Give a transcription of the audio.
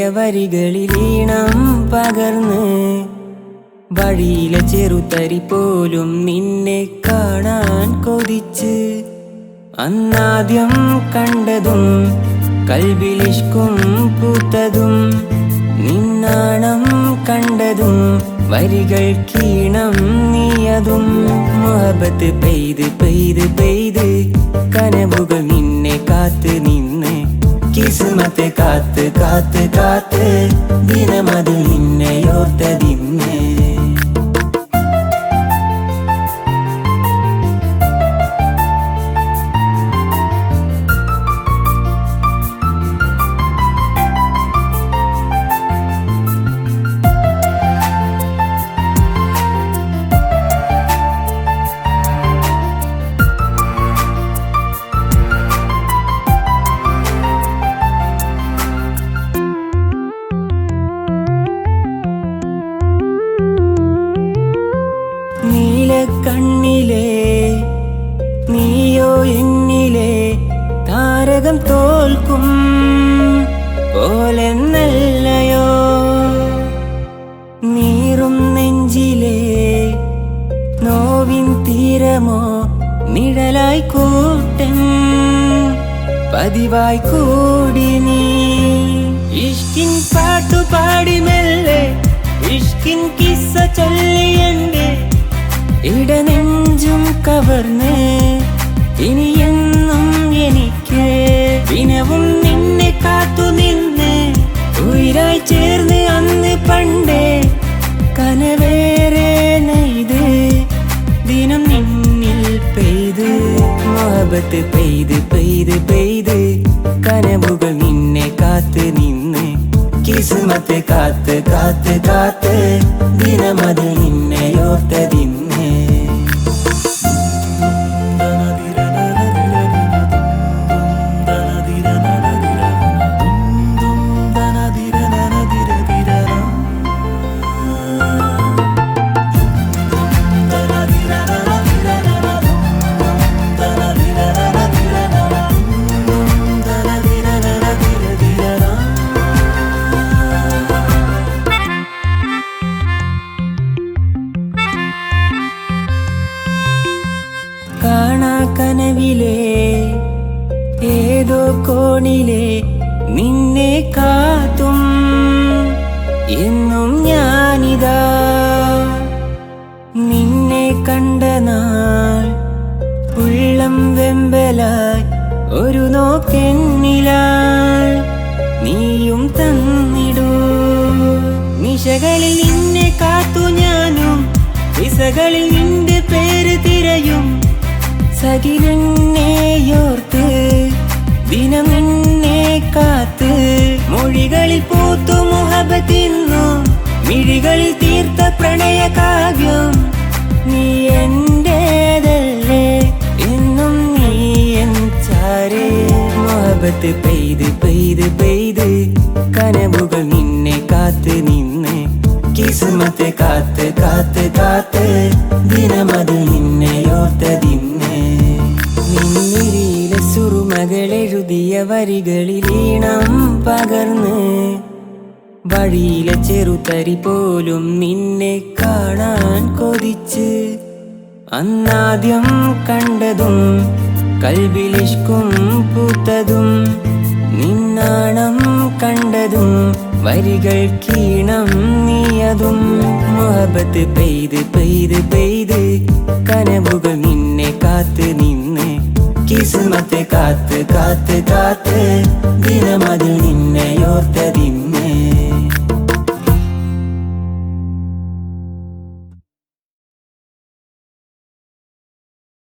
വരികളിൽ ഈണം പകർന്ന് വഴിയിലെ ചെറുതരി പോലും നിന്നെ കാണാൻ കൊതിച്ച് അന്നാദ്യം കണ്ടതും കൽവിലിഷ്കും പൂത്തതും നിന്നാണം കണ്ടതും വരികൾ കീണം നീയതും മുഹബത്ത് പെയ്ത് പെയ്ത് പെയ്ത് കനവുകൾ നിന്നെ കാത്ത് നിന്ന് കിസ്മത്തെ കാത്ത് കാത്ത് കാത്ത് ദിനമത് നിന്നെയോർത്തതിന്ന് നീലക്കണ്ണിലെ നീയോ എന്നിലെ താരകം തോൽക്കും പോലെ നല്ലയോ നീറും നെഞ്ചിലെ നോവിൻ തീരമോ നിഴലായി കൂട്ടൻ പതിവായി കൂടി നീ ഇഷ്കിൻ പാട്ടു പാടി മെല്ലെ ഇഷ്കിൻ കിസ്സ ചൊല്ലിയന്റെ ഇടനെഞ്ചും കവർന്ന് ഇനി എന്നും എനിക്ക് ദിനവും നിന്നെ കാത്തു നിന്ന് ഉയരായി ചേർന്ന് അന്ന് പണ്ടേ കനവേറെ നെയ്ത് ദിനം നിന്നിൽ പെയ്ത് മോഹബത്ത് പെയ്ത് പെയ്ത് പെയ്ത് കനവുകൾ നിന്നെ കാത്ത് നിന്ന് കിസ്മത്ത് കാത്ത് കാത്ത് കാത്ത് ദിനമത് നിന്നെയോർത്തതിന്ന് കാണാ കനവിലെ ഏതോ കോണിലെ നിന്നെ കാത്തും എന്നും ഞാനിതാ നിന്നെ കണ്ട നാൾ ഉള്ളം വെമ്പലായി ഒരു നോക്കെന്നിലാൽ നീയും തന്നിടൂ നിശകളിൽ നിന്നെ കാത്തു ഞാനും ദിശകളിൽ നിന്റെ പേര് തിരയും സകിലെന്നെയോർത്ത് ദിനം നിന്നെ കാത്ത് മൊഴികളിൽ പൂത്തു മുഹബത്തിന്നു മിഴികളിൽ തീർത്ത പ്രണയ കാവ്യം നീ എന്റേതല്ലേ എന്നും നീ എൻ ചാരേ മുഹബത്ത് പെയ്ത് പെയ്ത് പെയ്ത് കനവുകൾ നിന്നെ കാത്ത് നിന്ന് കിസ്മത്ത് കാത്ത് കാത്ത് കാത്ത് ദിനമത് നിന്നെയോർത്തതിന്ന് നിന്നിരിയിലെ സുറുമകളെഴുതിയ വരികളിൽ ഈണം പകർന്ന് വഴിയിലെ ചെറുതരി പോലും നിന്നെ കാണാൻ കൊതിച്ച് അന്നാദ്യം കണ്ടതും കൽവിലിഷ്കും പൂത്തതും നിന്നാണം കണ്ടതും വരികൾ കീണം നീയതും മുഹബത്ത് പെയ്ത് പെയ്ത് പെയ്ത് കനവുകൾ നിന്നെ കാത്ത് നിന്ന് കിസ്മത്ത് കാത്ത് കാത്ത് കാത്ത് ദിനമതിൽ നിന്നെയോർത്തതിന്ന്